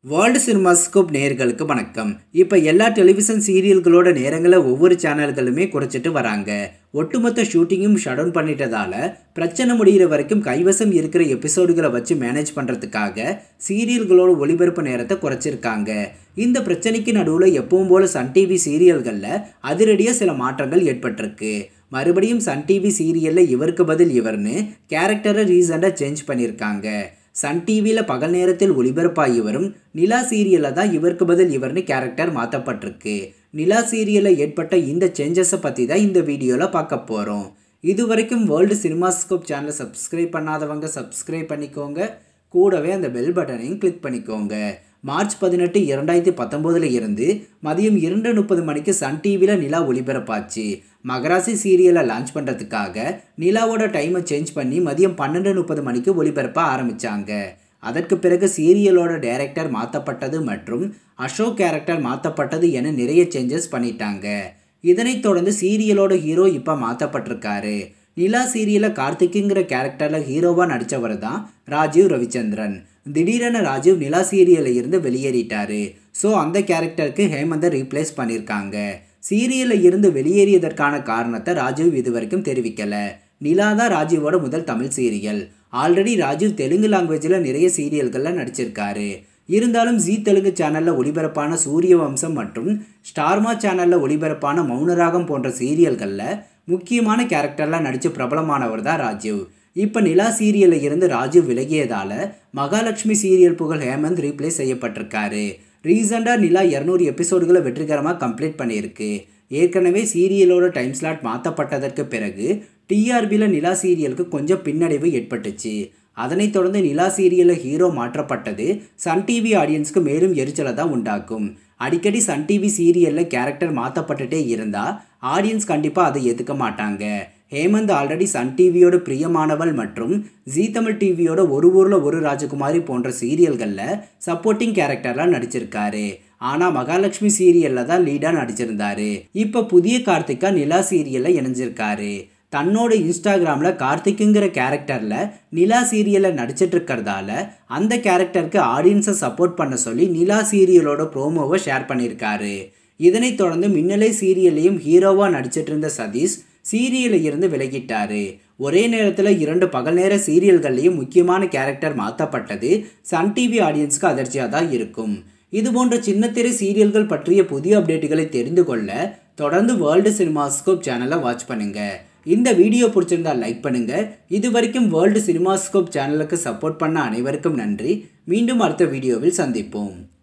world cinemascope நேயர்களுக்கு வணக்கம் இப்போ எல்லா டெலிவிஷன் சீரியல்களோட நேரங்களை ஒவ்வொரு சேனல்களுமே குறைச்சிட்டு வராங்க ஒட்டுமொத்த ஷூட்டிங்கும் ஷட் டவுன் பண்ணிட்டதால பிரச்சனை முடிகிற வரைக்கும் கைவசம் இருக்கிற எபிசோடுகளை வச்சு மேனேஜ் பண்ணுறதுக்காக சீரியல்களோட ஒளிபரப்பு நேரத்தை குறைச்சிருக்காங்க இந்த பிரச்சனைக்கு நடுவில் எப்பவும் போல சன் டிவி சீரியல்களில் அதிரடியாக சில மாற்றங்கள் ஏற்பட்டிருக்கு மறுபடியும் சன் டிவி சீரியலில் இவருக்கு பதில் இவர்னு கேரக்டரை ரீசெண்டாக சேஞ்ச் பண்ணியிருக்காங்க சன் டிவியில் பகல் நேரத்தில் ஒளிபரப்பாகி வரும் நிலா சீரியலில் தான் இவருக்கு பதில் இவர்னு கேரக்டர் மாற்றப்பட்டிருக்கு நிலா சீரியலில் ஏற்பட்ட இந்த சேஞ்சஸை பற்றி தான் இந்த வீடியோவில் பார்க்க போகிறோம் இது வரைக்கும் வேர்ல்டு சினிமாஸ்கோப் சேனலை சப்ஸ்கிரைப் பண்ணாதவங்க சப்ஸ்கிரைப் பண்ணிக்கோங்க கூடவே அந்த பெல் பட்டனையும் கிளிக் பண்ணிக்கோங்க மார்ச் பதினெட்டு இரண்டாயிரத்தி பத்தொம்போதில் இருந்து மதியம் இரண்டு முப்பது மணிக்கு சன் டிவியில் நிலா ஒளிபரப்பாச்சு மகராசி சீரியலை லான்ச் பண்ணுறதுக்காக நிலாவோட டைமை சேஞ்ச் பண்ணி மதியம் பன்னெண்டு முப்பது மணிக்கு ஒளிபரப்ப ஆரம்பித்தாங்க அதற்கு பிறகு சீரியலோட டைரக்டர் மாற்றப்பட்டது மற்றும் அசோக் கேரக்டர் மாற்றப்பட்டது என நிறைய சேஞ்சஸ் பண்ணிட்டாங்க இதனைத் தொடர்ந்து சீரியலோட ஹீரோ இப்போ மாற்றப்பட்டிருக்காரு நிலா சீரியலில் கார்த்திக்குங்கிற கேரக்டரில் ஹீரோவாக நடித்தவர் தான் ராஜீவ் ரவிச்சந்திரன் திடீரென ராஜீவ் நிலா சீரியலில் இருந்து வெளியேறிட்டாரு ஸோ அந்த கேரக்டருக்கு ஹேமந்தை ரீப்ளேஸ் பண்ணியிருக்காங்க சீரியலில் இருந்து வெளியேறியதற்கான காரணத்தை ராஜீவ் இது வரைக்கும் தெரிவிக்கலை நிலா தான் ராஜீவோட முதல் தமிழ் சீரியல் ஆல்ரெடி ராஜீவ் தெலுங்கு லாங்குவேஜில் நிறைய சீரியல்களில் நடிச்சிருக்காரு இருந்தாலும் ஜி தெலுங்கு சேனலில் ஒளிபரப்பான சூரிய வம்சம் மற்றும் ஸ்டார்மா சேனலில் ஒளிபரப்பான மௌனராகம் போன்ற சீரியல்களில் முக்கியமான கேரக்டரில் நடித்து பிரபலமானவர் தான் ராஜீவ் இப்போ நிலா சீரியலில் இருந்து ராஜீவ் விலகியதால் மகாலட்சுமி சீரியல் புகழ் ஹேமந்த் ரீப்ளேஸ் செய்யப்பட்டிருக்காரு ரீசெண்டாக நிலா இரநூறு எபிசோடுகளை வெற்றிகரமாக கம்ப்ளீட் பண்ணியிருக்கு ஏற்கனவே சீரியலோட டைம் ஸ்லாட் மாற்றப்பட்டதற்கு பிறகு டிஆர்பியில் நிலா சீரியலுக்கு கொஞ்சம் பின்னடைவு ஏற்பட்டுச்சு அதனைத் தொடர்ந்து நிலா சீரியலில் ஹீரோ மாற்றப்பட்டது சன் டிவி ஆடியன்ஸ்க்கு மேலும் எரிச்சலை தான் உண்டாக்கும் அடிக்கடி சன் டிவி சீரியலில் கேரக்டர் மாற்றப்பட்டுட்டே இருந்தால் ஆடியன்ஸ் கண்டிப்பாக அதை ஏற்றுக்க மாட்டாங்க ஹேமந்த் ஆல்ரெடி சன் டிவியோட பிரியமானவள் மற்றும் ஜீ தமிழ் டிவியோட ஒரு ஊரில் ஒரு ராஜகுமாரி போன்ற சீரியல்களில் சப்போர்ட்டிங் கேரக்டர்லாம் நடிச்சிருக்காரு ஆனால் மகாலட்சுமி சீரியலில் தான் லீடாக நடிச்சிருந்தாரு இப்போ புதிய கார்த்திகா நிலா சீரியலில் இணைஞ்சிருக்காரு தன்னோட இன்ஸ்டாகிராமில் கார்த்திக்குங்கிற கேரக்டரில் நிலா சீரியலில் நடிச்சிட்டு இருக்கிறதால அந்த கேரக்டருக்கு ஆடியன்ஸை சப்போர்ட் பண்ண சொல்லி நிலா சீரியலோட ப்ரோமோவை ஷேர் பண்ணியிருக்காரு இதனைத் தொடர்ந்து மின்னலை சீரியல்லையும் ஹீரோவாக நடிச்சிட்டு இருந்த சதீஷ் சீரியலில் இருந்து விலகிட்டாரு ஒரே நேரத்தில் இரண்டு பகல் நேர சீரியல்கள்லையும் முக்கியமான கேரக்டர் மாற்றப்பட்டது சன் டிவி ஆடியன்ஸ்க்கு அதிர்ச்சியாக தான் இருக்கும் இது போன்ற சின்னத்திரை சீரியல்கள் பற்றிய புதிய அப்டேட்டுகளை தெரிந்து கொள்ள தொடர்ந்து வேர்ல்டு சினிமாஸ்கோப் சேனலை வாட்ச் பண்ணுங்க இந்த வீடியோ பிடிச்சிருந்தா லைக் பண்ணுங்க இது வரைக்கும் வேர்ல்டு சினிமாஸ்கோப் சேனலுக்கு சப்போர்ட் பண்ண அனைவருக்கும் நன்றி மீண்டும் அடுத்த வீடியோவில் சந்திப்போம்